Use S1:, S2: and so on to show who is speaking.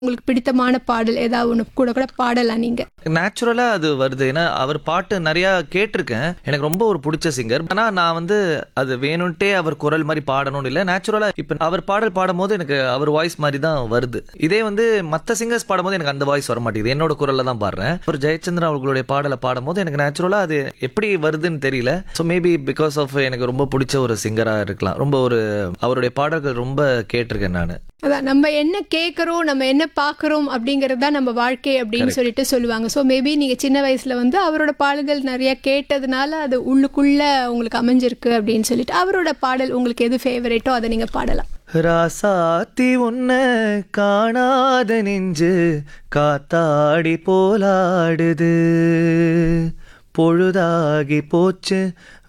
S1: உங்களுக்கு பிடித்தமான பாடல் ஏதாவது ஒன்று கூட கூட பாடலாம் நீங்க
S2: நேச்சுரலா அது வருது ஏன்னா அவர் பாட்டு நிறைய கேட்டிருக்கேன் எனக்கு ரொம்ப ஒரு பிடிச்ச சிங்கர் ஆனா நான் வந்து அது வேணும்ட்டே அவர் குரல் மாதிரி பாடணும்னு இல்லை நேச்சுரலா இப்ப அவர் பாடல் பாடும்போது எனக்கு அவர் வாய்ஸ் மாதிரி தான் வருது இதே வந்து மத்த சிங்கர்ஸ் பாடும்போது எனக்கு அந்த வாய்ஸ் வர மாட்டேங்குது என்னோட குரல்ல தான் பாடுறேன் ஒரு ஜெயச்சந்திரன் அவர்களுடைய பாடலை பாடும்போது எனக்கு நேச்சுரலா அது எப்படி வருதுன்னு தெரியல ஸோ மேபி பிகாஸ் ஆஃப் எனக்கு ரொம்ப பிடிச்ச ஒரு சிங்கரா இருக்கலாம் ரொம்ப ஒரு அவருடைய பாடல்கள் ரொம்ப கேட்டிருக்கேன் நான்
S1: அதான் நம்ம என்ன கேட்குறோம் நம்ம என்ன பார்க்குறோம் அப்படிங்கிறது தான் நம்ம வாழ்க்கை அப்படின்னு சொல்லிட்டு சொல்லுவாங்க ஸோ மேபி நீங்கள் சின்ன வயசில் வந்து அவரோட பாடல்கள் நிறைய கேட்டதுனால அது உள்ளுக்குள்ளே உங்களுக்கு அமைஞ்சிருக்கு அப்படின்னு சொல்லிட்டு அவரோட பாடல் உங்களுக்கு எது ஃபேவரேட்டோ அதை நீங்கள் பாடலாம்
S2: ராசாத்தி உன்ன காணாத நெஞ்சு காத்தாடி போலாடுது பொழுதாகி போச்சு